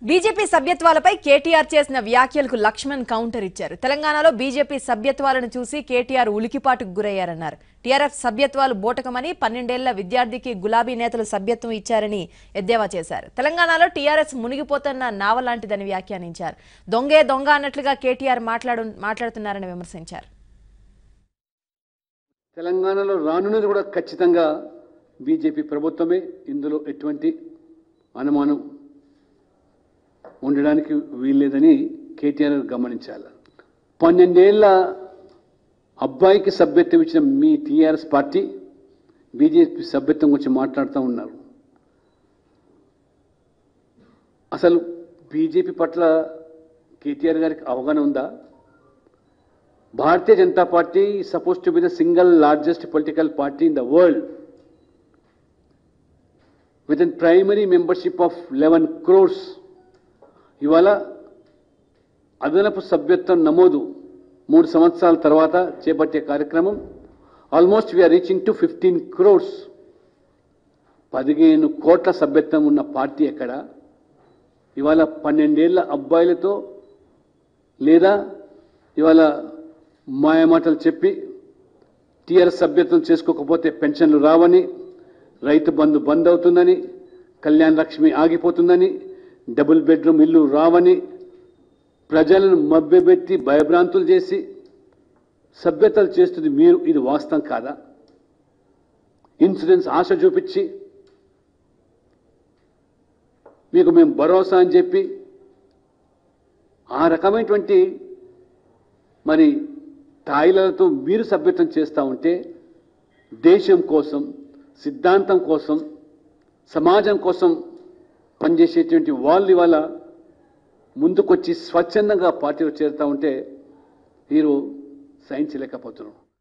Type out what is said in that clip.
BJP సభ్యత్వాలపై KTR చేసిన వ్యాఖ్యలకు Laxman counter ఇచ్చారు తెలంగాణలో బీజేపీ సభ్యత్వాలను చూసి కేటీఆర్ ఉలికిపాటుకు గురయ్యారన్నారు టీఆర్ఎఫ్ సభ్యత్వాలు బోటకమని పన్నెండేళ్ల విద్యార్థికి గులాబీ నేతలు సభ్యత్వం ఇచ్చారని ఎద్దేవా చేశారు తెలంగాణలో టీఆర్ఎస్ మునిగిపోతున్న నావ లాంటిదని వ్యాఖ్యానించారు దొంగే దొంగ అన్నట్లుగా కేటీఆర్ మాట్లాడు మాట్లాడుతున్నారని విమర్శించారు తెలంగాణలో రానున్నది కూడా ఖచ్చితంగా బీజేపీ ప్రభుత్వమే ఇందులో ఎటువంటి అనుమానం ఉండడానికి వీల్లేదని కేటీఆర్ గమనించాలి పన్నెండేళ్ల అబ్బాయికి సభ్యత్వం ఇచ్చిన మీ టీఆర్ఎస్ పార్టీ బీజేపీ సభ్యత్వం గురించి మాట్లాడుతూ ఉన్నారు అసలు బీజేపీ పట్ల కేటీఆర్ గారికి అవగాహన ఉందా Bharatiya Janata Party suppose to be the single largest political party in the world with an primary membership of eleven crores ఇవాళ అదనపు సభ్యత్వం నమోదు మూడు సంవత్సరాల తర్వాత చేపట్టే కార్యక్రమం almost we are reaching to fifteen crores పదిహేను కోట్ల సభ్యత్వం ఉన్న పార్టీ ఎక్కడ ఇవాళ పన్నెండేళ్ల అబ్బాయిలతో లేదా ఇవాళ మాయమాటలు చెప్పి టీఆర్ఎస్ సభ్యత్వం చేసుకోకపోతే పెన్షన్లు రావని రైతు బంధు బంద్ అవుతుందని కళ్యాణ్ లక్ష్మి ఆగిపోతుందని డబుల్ బెడ్రూమ్ ఇల్లు రావని ప్రజలను మభ్యపెట్టి భయభ్రాంతులు చేసి సభ్యతలు చేస్తుంది మీరు ఇది వాస్తవం కాదా ఇన్సూరెన్స్ ఆశ చూపించి మీకు మేము భరోసా అని చెప్పి ఆ రకమైనటువంటి మరి తాయిలతో మీరు సభ్యత్వం చేస్తూ ఉంటే దేశం కోసం సిద్ధాంతం కోసం సమాజం కోసం పనిచేసేటువంటి వాళ్ళు ఇవాళ ముందుకొచ్చి స్వచ్ఛందంగా పార్టీలో చేరుతూ ఉంటే మీరు సహించలేకపోతున్నారు